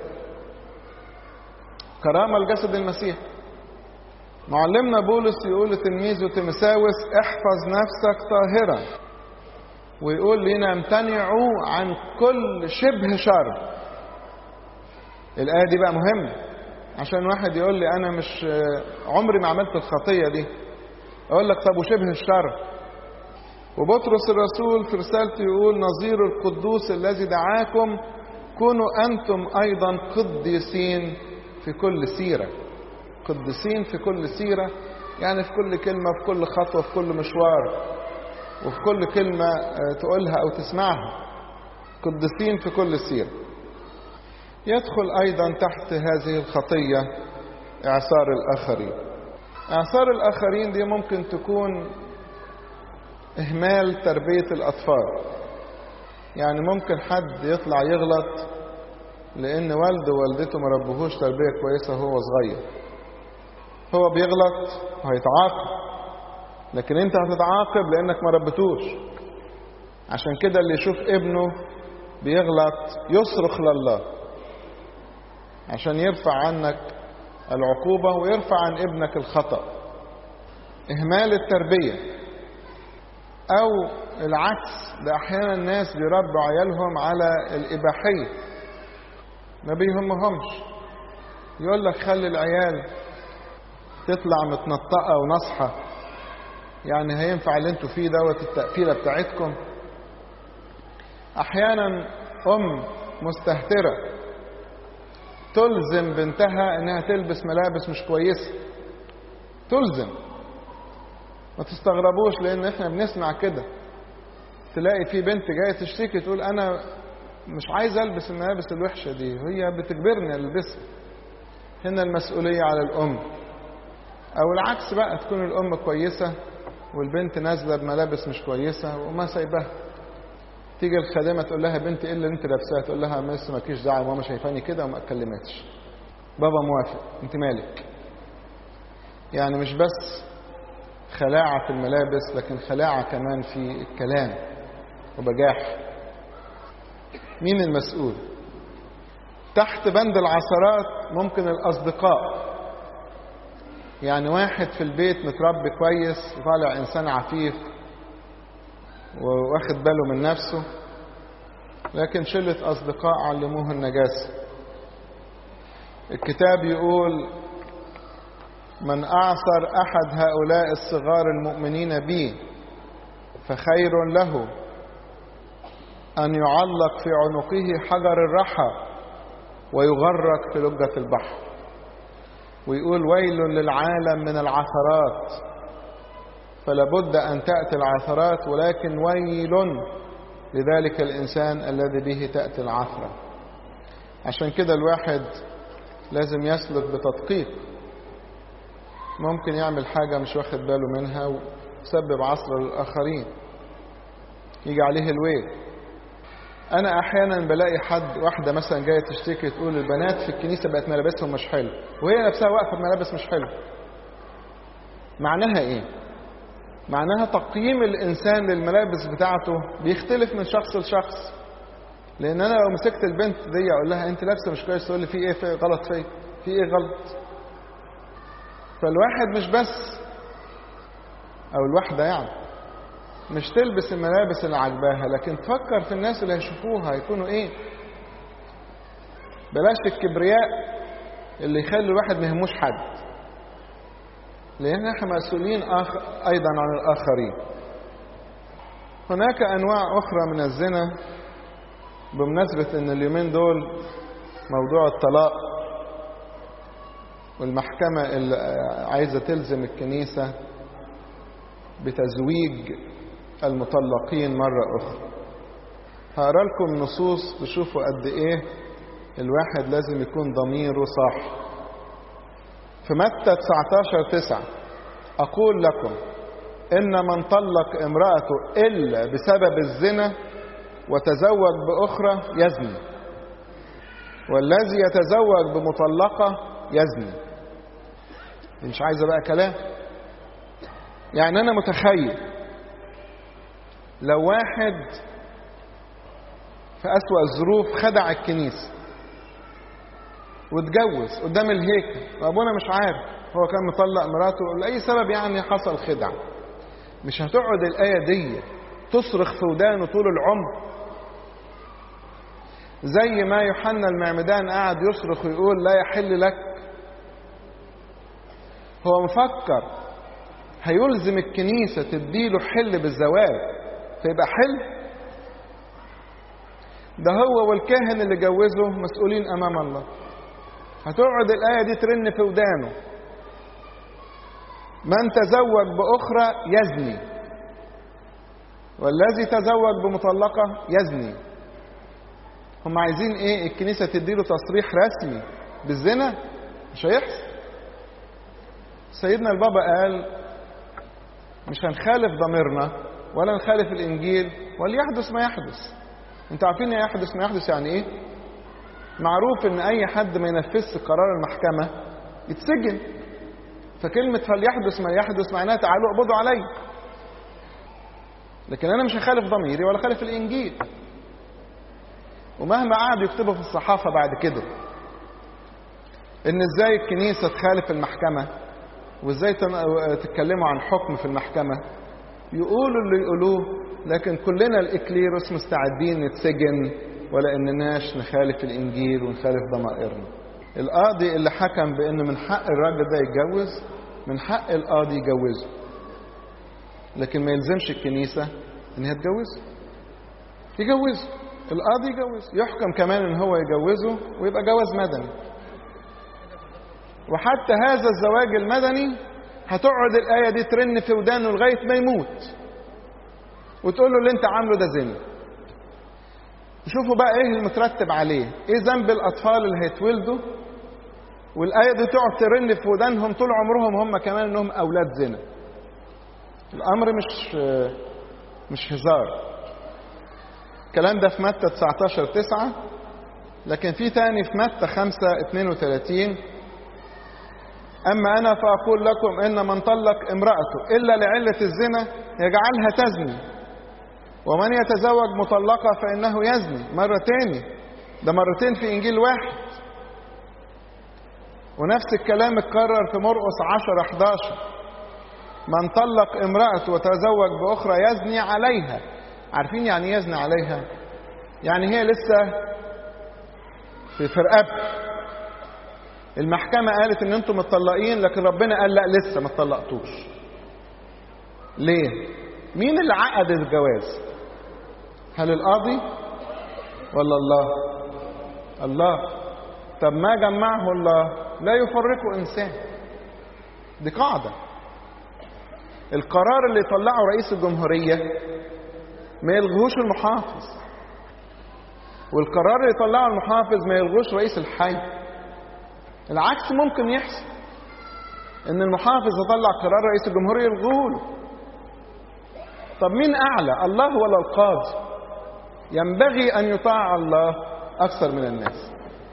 كرامة لجسد المسيح معلمنا بولس يقول لتلميذه تيمساوس احفظ نفسك طاهرا ويقول لنا امتنعوا عن كل شبه شر الآية دي بقى مهمة عشان واحد يقول لي أنا مش عمري ما عملت الخطية دي أقول لك طب وشبه الشر وبطرس الرسول في رسالته يقول نظير القدوس الذي دعاكم كونوا أنتم أيضا قديسين في كل سيرة قديسين في كل سيرة يعني في كل كلمة في كل خطوة في كل مشوار وفي كل كلمة تقولها أو تسمعها قديسين في كل سيرة يدخل أيضا تحت هذه الخطية إعصار الآخرين إعصار الآخرين دي ممكن تكون إهمال تربية الأطفال يعني ممكن حد يطلع يغلط لأن والده ووالدته ما ربهوش تربية كويسة وهو صغير هو بيغلط وهيتعاقب لكن انت هتتعاقب لانك ما ربتوش عشان كده اللي يشوف ابنه بيغلط يصرخ لله عشان يرفع عنك العقوبة ويرفع عن ابنك الخطأ إهمال التربية أو العكس ده أحيانا الناس بيربوا عيالهم على الإباحية ما بيهمهمش يقول لك خلي العيال تطلع متنطقة ونصحة يعني هينفع اللي انتوا فيه دوت التقفيلة بتاعتكم أحيانا أم مستهترة تلزم بنتها انها تلبس ملابس مش كويسه تلزم ما تستغربوش لان احنا بنسمع كده تلاقي في بنت جايه تشتكي تقول انا مش عايز البس الملابس الوحشه دي هي بتجبرني البسها هنا المسؤوليه على الام او العكس بقى تكون الام كويسه والبنت نازله بملابس مش كويسه وما سايباها تيجي الخادمه تقول لها بنتي ايه اللي انت لابساه تقول لها مس مالكيش دعوه ماما شايفاني كده وما اتكلمتش بابا موافق انت مالك يعني مش بس خلاعه في الملابس لكن خلاعه كمان في الكلام وبجاح مين المسؤول تحت بند العثرات ممكن الاصدقاء يعني واحد في البيت متربي كويس وطالع انسان عفيف واخد باله من نفسه لكن شلة أصدقاء علموه النجاسة الكتاب يقول من أعصر أحد هؤلاء الصغار المؤمنين بي فخير له أن يعلق في عنقه حجر الرحى ويغرق في لجة البحر ويقول ويل للعالم من العثرات فلا بد أن تأتي العثرات ولكن ويل لذلك الإنسان الذي به تأتي العثرة عشان كده الواحد لازم يسلك بتدقيق ممكن يعمل حاجة مش واخد باله منها وسبب عصر للآخرين يجي عليه الويل انا احيانا بلاقي حد واحده مثلا جايه تشتكي تقول البنات في الكنيسه بقت ملابسهم مش حلو وهي نفسها واقفه بملابس مش حلو معناها ايه معناها تقييم الانسان للملابس بتاعته بيختلف من شخص لشخص لان انا لو مسكت البنت دي اقول لها انت لابسه مش كويس تقول لي في ايه في غلط فيا في ايه غلط فالواحد مش بس او الواحده يعني مش تلبس الملابس اللي عجباها لكن تفكر في الناس اللي هيشوفوها هيكونوا ايه بلاش الكبرياء اللي يخلي الواحد ما يهموش حد لان احنا مسؤولين آخر ايضا عن الاخرين هناك انواع اخرى من الزنا بمناسبة ان اليومين دول موضوع الطلاق والمحكمة اللي عايزة تلزم الكنيسة بتزويج المطلقين مرة أخرى هقرا لكم نصوص تشوفوا قد إيه الواحد لازم يكون ضميره صح في متى 19 9 أقول لكم إن من طلق امرأته إلا بسبب الزنا وتزوج بأخرى يزني والذي يتزوج بمطلقة يزني مش عايزة بقى كلام يعني أنا متخيل لو واحد في أسوأ الظروف خدع الكنيسة واتجوز قدام الهيكل وأبونا مش عارف هو كان مطلق مراته لأي سبب يعني حصل خدع مش هتقعد الآية دي تصرخ في ودانه طول العمر زي ما يوحنا المعمدان قاعد يصرخ ويقول لا يحل لك هو مفكر هيلزم الكنيسة تديله حل بالزواج فيبقى حل ده هو والكاهن اللي جوزه مسؤولين أمام الله هتقعد الآية دي ترن في ودانه من تزوج بأخرى يزني والذي تزوج بمطلقة يزني هم عايزين ايه الكنيسة تديله تصريح رسمي بالزنا مش هيحصل سيدنا البابا قال مش هنخالف ضميرنا ولا نخالف الانجيل وليحدث ما يحدث انتوا عارفين ايه يحدث ما يحدث يعني ايه معروف ان اي حد ما ينفذش قرار المحكمة يتسجن فكلمة فليحدث ما يحدث معناها تعالوا اقبضوا علي لكن انا مش هخالف ضميري ولا خالف الانجيل ومهما قعدوا يكتبوا في الصحافة بعد كده ان ازاي الكنيسة تخالف المحكمة وازاي تتكلموا عن حكم في المحكمة يقولوا اللي يقولوه لكن كلنا الاكليروس مستعدين نتسجن ولا انناش نخالف الانجيل ونخالف ضمائرنا القاضي اللي حكم بان من حق الراجل ده يتجوز من حق القاضي يجوزه لكن ما يلزمش الكنيسة ان هي تجوزه يجوزه القاضي يجوز يحكم كمان ان هو يجوزه ويبقى جواز مدني وحتى هذا الزواج المدني هتقعد الآية دي ترن في ودانه لغاية ما يموت وتقول له اللي انت عامله ده زنا شوفوا بقى ايه المترتب عليه ايه ذنب الاطفال اللي هيتولدوا والآية دي تقعد ترن في ودانهم طول عمرهم هم كمان انهم اولاد زنا الامر مش مش هزار الكلام ده في متى 19 9 لكن في تاني في متى 5 32 أما أنا فأقول لكم إن من طلق امرأته إلا لعلة الزنا يجعلها تزني ومن يتزوج مطلقة فإنه يزني مرة تاني ده مرتين في إنجيل واحد ونفس الكلام اتكرر في مرقس 10 11 من طلق امرأته وتزوج بأخرى يزني عليها عارفين يعني يزني عليها يعني هي لسه في فرقبة المحكمة قالت ان انتم متطلقين لكن ربنا قال لا لسه ما اتطلقتوش ليه مين اللي عقد الجواز هل القاضي ولا الله الله طب ما جمعه الله لا يفرقه انسان دي قاعده القرار اللي يطلعه رئيس الجمهوريه ما يلغوش المحافظ والقرار اللي يطلعه المحافظ ما يلغوش رئيس الحي العكس ممكن يحصل ان المحافظ يطلع قرار رئيس الجمهوريه يلغوه طب مين اعلى الله ولا القاضي ينبغي أن يطاع الله أكثر من الناس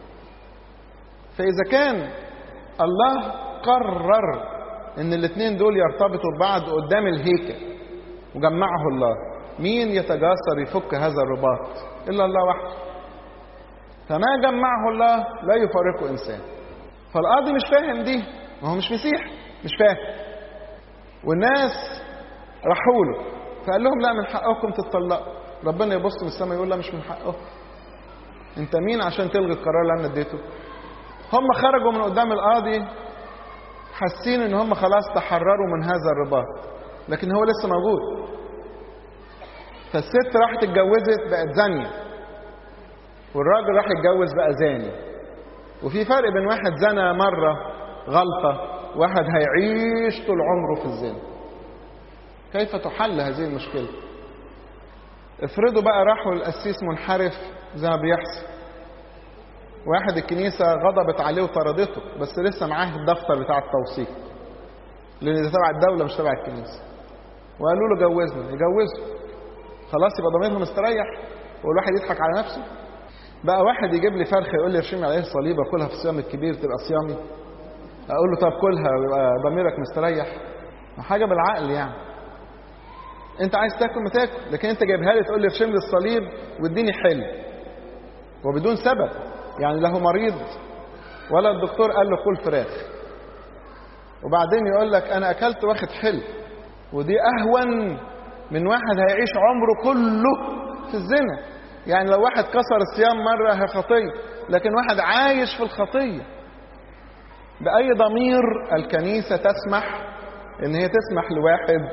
فإذا كان الله قرر ان الاثنين دول يرتبطوا ببعض قدام الهيكل وجمعه الله مين يتجاسر يفك هذا الرباط الا الله وحده فما جمعه الله لا يفارقه انسان فالقاضي مش فاهم دي ما هو مش مسيح مش فاهم والناس راحوا له فقال لهم لا من حقكم تتطلقوا ربنا يبص من السماء يقول لا مش من حقكم انت مين عشان تلغي القرار اللي انا اديته هم خرجوا من قدام القاضي حاسين ان هم خلاص تحرروا من هذا الرباط لكن هو لسه موجود فالست راحت اتجوزت بقت زانية والراجل راح يتجوز بقى زاني وفي فرق بين واحد زنى مرة غلطة واحد هيعيش طول عمره في الزنا كيف تحل هذه المشكلة افرضوا بقى راحوا القسيس منحرف زي ما بيحصل واحد الكنيسة غضبت عليه وطردته بس لسه معاه الدفتر بتاع التوثيق لأن ده تبع الدولة مش تبع الكنيسة وقالوا له جوزنا يجوزه خلاص يبقى ضميرهم استريح والواحد يضحك على نفسه بقى واحد يجيب لي فرخة يقول لي ارشمي عليه الصليب اكلها في الصيام الكبير تبقى صيامي اقول له طب كلها ويبقى ضميرك مستريح حاجة بالعقل يعني انت عايز تاكل ما تاكل لكن انت جايبها لي تقول لي ارشم لي الصليب واديني حل وبدون سبب يعني له مريض ولا الدكتور قال له كل فراخ وبعدين يقول لك انا اكلت واخد حل ودي اهون من واحد هيعيش عمره كله في الزنا يعني لو واحد كسر الصيام مرة هي خطية لكن واحد عايش في الخطية بأي ضمير الكنيسة تسمح إن هي تسمح لواحد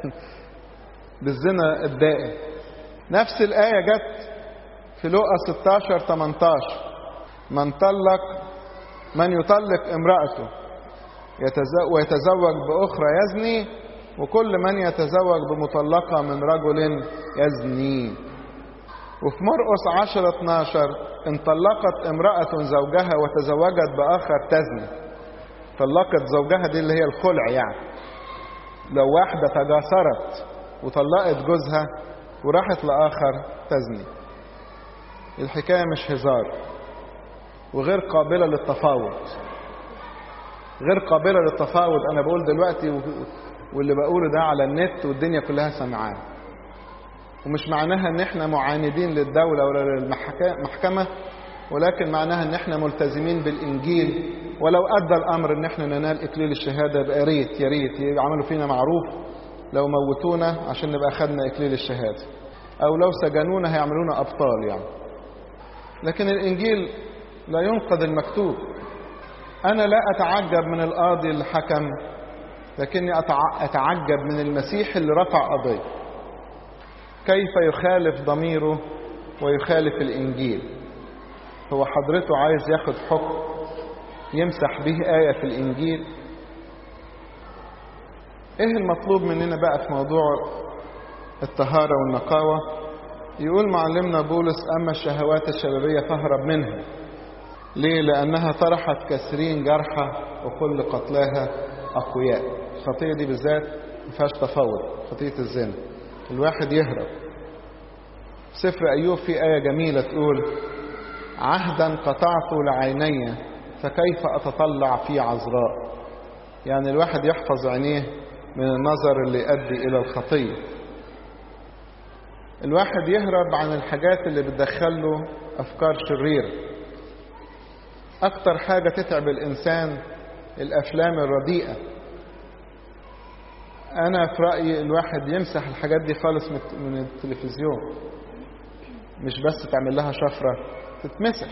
بالزنا الدائم نفس الآية جت في لوقا 16 18 من طلق من يطلق امرأته ويتزوج بأخرى يزني وكل من يتزوج بمطلقة من رجل يزني وفي مرقس 10 12 ان طلقت امرأة زوجها وتزوجت بآخر تزني طلقت زوجها دي اللي هي الخلع يعني لو واحدة تجاسرت وطلقت جوزها وراحت لآخر تزني الحكاية مش هزار وغير قابلة للتفاوض غير قابلة للتفاوض أنا بقول دلوقتي واللي بقوله ده على النت والدنيا كلها سمعاه ومش معناها ان احنا معاندين للدولة ولا للمحكمة ولكن معناها ان احنا ملتزمين بالانجيل ولو ادى الامر ان احنا ننال اكليل الشهادة يبقى يا ريت يا ريت يعملوا فينا معروف لو موتونا عشان نبقى خدنا اكليل الشهادة او لو سجنونا هيعملونا ابطال يعني لكن الانجيل لا ينقذ المكتوب انا لا اتعجب من القاضي اللي حكم لكني اتعجب من المسيح اللي رفع قضيه كيف يخالف ضميره ويخالف الانجيل هو حضرته عايز ياخد حكم يمسح به ايه في الانجيل ايه المطلوب مننا بقى في موضوع الطهاره والنقاوه يقول معلمنا بولس اما الشهوات الشبابيه فاهرب منها ليه لانها طرحت كثيرين جرحى وكل قتلاها اقوياء الخطيه دي بالذات ما فيهاش تفاوض خطيه الزنا الواحد يهرب سفر أيوب في آية جميلة تقول عهدا قطعت لعيني فكيف أتطلع في عذراء يعني الواحد يحفظ عينيه من النظر اللي يؤدي إلى الخطية الواحد يهرب عن الحاجات اللي بتدخله أفكار شريرة أكتر حاجة تتعب الإنسان الأفلام الرديئة أنا في رأيي الواحد يمسح الحاجات دي خالص من التلفزيون مش بس تعمل لها شفرة تتمسح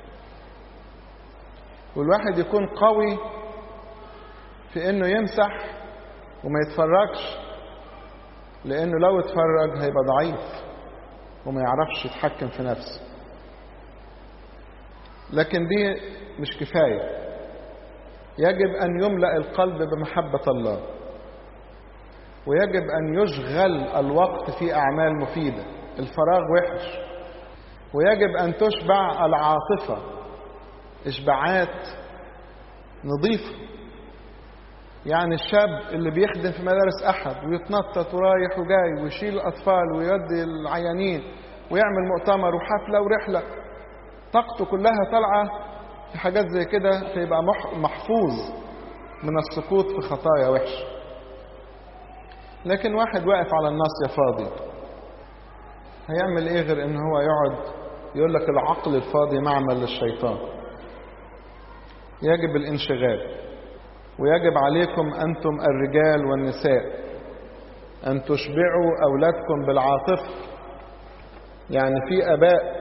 والواحد يكون قوي في انه يمسح وما يتفرجش لانه لو اتفرج هيبقى ضعيف وما يعرفش يتحكم في نفسه لكن دي مش كفاية يجب أن يملأ القلب بمحبة الله ويجب أن يشغل الوقت في أعمال مفيدة الفراغ وحش ويجب أن تشبع العاطفة إشباعات نظيفة يعني الشاب اللي بيخدم في مدارس أحد ويتنطط ورايح وجاي ويشيل الأطفال ويودي العيانين ويعمل مؤتمر وحفلة ورحلة طاقته كلها طالعة في حاجات زي كده فيبقى محفوظ من السقوط في خطايا وحش لكن واحد واقف على الناصية فاضي هيعمل ايه غير ان هو يقعد يقول لك العقل الفاضي معمل للشيطان يجب الانشغال ويجب عليكم انتم الرجال والنساء ان تشبعوا اولادكم بالعاطفه يعني في اباء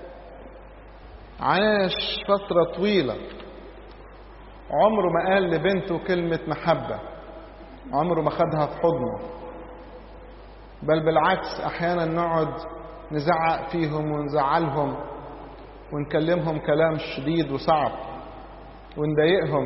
عاش فتره طويله عمره ما قال لبنته كلمه محبه عمره ما خدها في حضنه بل بالعكس احيانا نقعد نزعق فيهم ونزعلهم ونكلمهم كلام شديد وصعب ونضايقهم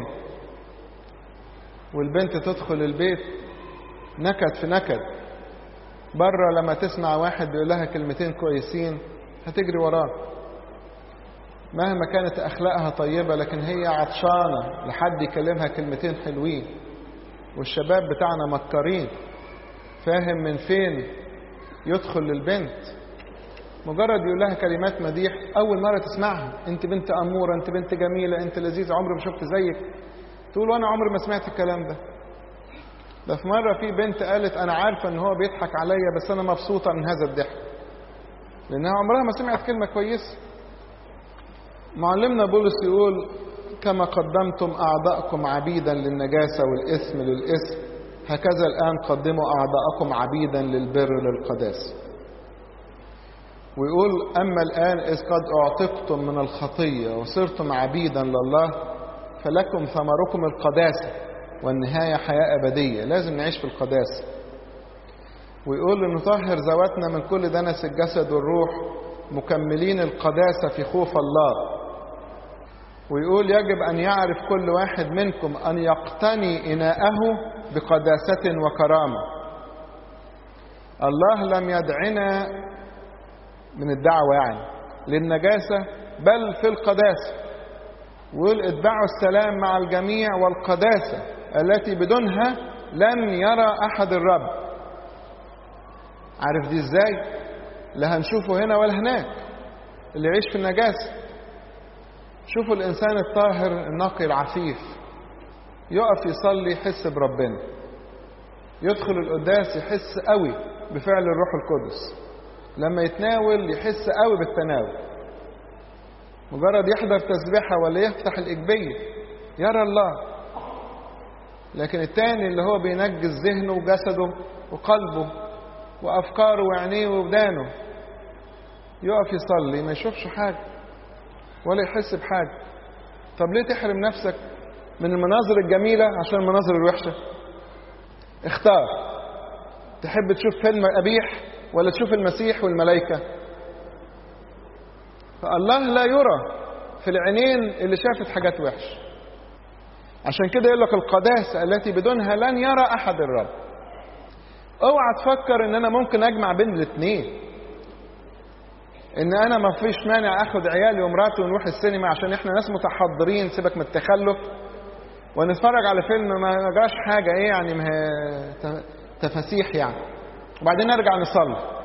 والبنت تدخل البيت نكد في نكد بره لما تسمع واحد بيقول لها كلمتين كويسين هتجري وراه مهما كانت اخلاقها طيبه لكن هي عطشانه لحد يكلمها كلمتين حلوين والشباب بتاعنا مكارين فاهم من فين يدخل للبنت مجرد يقول لها كلمات مديح اول مره تسمعها انت بنت اموره انت بنت جميله انت لذيذه عمري ما شفت زيك تقول وانا عمري ما سمعت الكلام ده ده في مره في بنت قالت انا عارفه ان هو بيضحك عليا بس انا مبسوطه من هذا الضحك لانها عمرها ما سمعت كلمه كويسه معلمنا بولس يقول كما قدمتم اعضاءكم عبيدا للنجاسه والاثم للاثم هكذا الان قدموا اعضاءكم عبيدا للبر للقداسه ويقول اما الان اذ قد اعتقتم من الخطيه وصرتم عبيدا لله فلكم ثمركم القداسه والنهايه حياه ابديه لازم نعيش في القداسه ويقول نطهر ذواتنا من كل دنس الجسد والروح مكملين القداسه في خوف الله ويقول يجب ان يعرف كل واحد منكم ان يقتني اناءه بقداسه وكرامه الله لم يدعنا من الدعوه يعني للنجاسه بل في القداسه ويقول اتبعوا السلام مع الجميع والقداسه التي بدونها لن يرى احد الرب عارف دي ازاي لا هنشوفه هنا ولا هناك اللي يعيش في النجاسه شوفوا الإنسان الطاهر النقي العفيف يقف يصلي يحس بربنا يدخل القداس يحس قوي بفعل الروح القدس لما يتناول يحس قوي بالتناول مجرد يحضر تسبيحة ولا يفتح الإجبية يرى الله لكن التاني اللي هو بينجز ذهنه وجسده وقلبه وأفكاره وعينيه وودانه يقف يصلي ما يشوفش حاجة ولا يحس بحاجة طب ليه تحرم نفسك من المناظر الجميلة عشان المناظر الوحشة اختار تحب تشوف فيلم قبيح ولا تشوف المسيح والملائكة فالله لا يرى في العينين اللي شافت حاجات وحش عشان كده يقول لك القداسة التي بدونها لن يرى أحد الرب اوعى تفكر ان انا ممكن اجمع بين الاثنين ان انا ما فيش مانع اخد عيالي ومراتي ونروح السينما عشان احنا ناس متحضرين سيبك من التخلف ونتفرج على فيلم ما جراش حاجه ايه يعني ما تفاسيح يعني وبعدين نرجع نصلي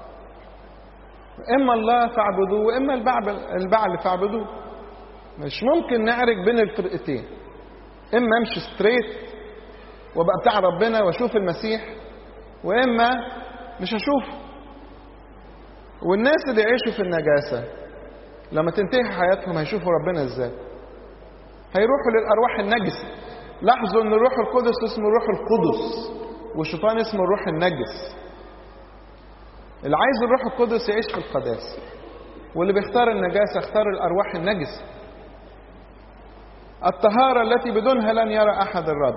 اما الله فاعبدوه واما البعل البعل فاعبدوه مش ممكن نعرج بين الفرقتين اما امشي ستريت وابقى بتاع ربنا واشوف المسيح واما مش هشوفه والناس اللي يعيشوا في النجاسة لما تنتهي حياتهم هيشوفوا ربنا ازاي هيروحوا للأرواح النجسة لاحظوا ان الروح القدس اسمه الروح القدس والشيطان اسمه الروح النجس اللي عايز الروح القدس يعيش في القداسة واللي بيختار النجاسة اختار الأرواح النجسة الطهارة التي بدونها لن يرى أحد الرب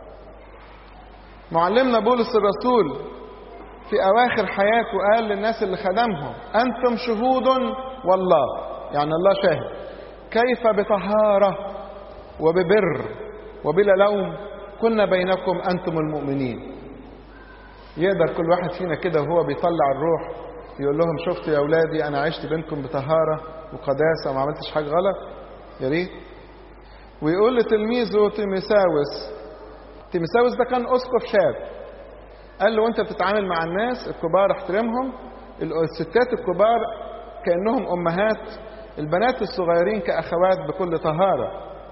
معلمنا بولس الرسول في أواخر حياته قال للناس اللي خدمهم أنتم شهود والله يعني الله شاهد كيف بطهارة وببر وبلا لوم كنا بينكم أنتم المؤمنين يقدر كل واحد فينا كده وهو بيطلع الروح يقول لهم شفتوا يا أولادي أنا عشت بينكم بطهارة وقداسة وما عملتش حاجة غلط يا ريت ويقول لتلميذه تيمساوس تيمساوس ده كان أسقف شاب قال له وانت بتتعامل مع الناس الكبار احترمهم الستات الكبار كأنهم أمهات البنات الصغيرين كأخوات بكل طهارة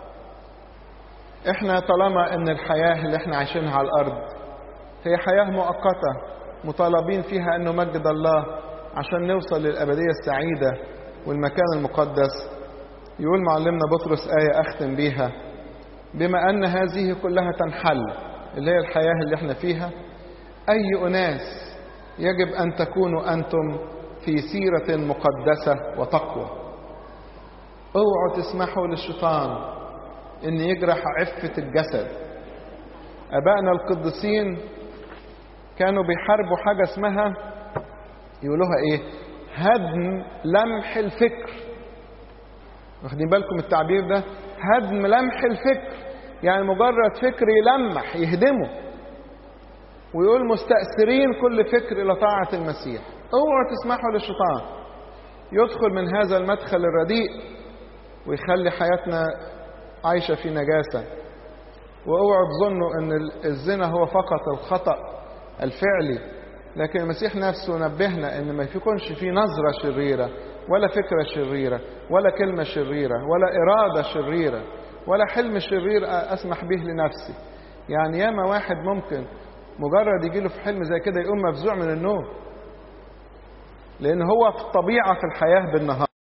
احنا طالما ان الحياة اللي احنا عايشينها على الأرض هي حياة مؤقتة مطالبين فيها أن نمجد الله عشان نوصل للأبدية السعيدة والمكان المقدس يقول معلمنا بطرس آية أختم بيها بما أن هذه كلها تنحل اللي هي الحياة اللي احنا فيها أي أناس يجب أن تكونوا أنتم في سيرة مقدسة وتقوى اوعوا تسمحوا للشيطان ان يجرح عفة الجسد ابائنا القديسين كانوا بيحاربوا حاجة اسمها يقولوها ايه هدم لمح الفكر واخدين بالكم التعبير ده هدم لمح الفكر يعني مجرد فكر يلمح يهدمه ويقول مستأثرين كل فكر إلى طاعة المسيح اوعوا تسمحوا للشيطان يدخل من هذا المدخل الرديء ويخلي حياتنا عايشة في نجاسة واوعوا تظنوا ان الزنا هو فقط الخطأ الفعلي لكن المسيح نفسه نبهنا ان ما يكونش في نظرة شريرة ولا فكرة شريرة ولا كلمة شريرة ولا إرادة شريرة ولا حلم شرير أسمح به لنفسي يعني ياما واحد ممكن مجرد يجي له في حلم زي كده يقوم مفزوع من النوم لأن هو في الطبيعة في الحياة بالنهار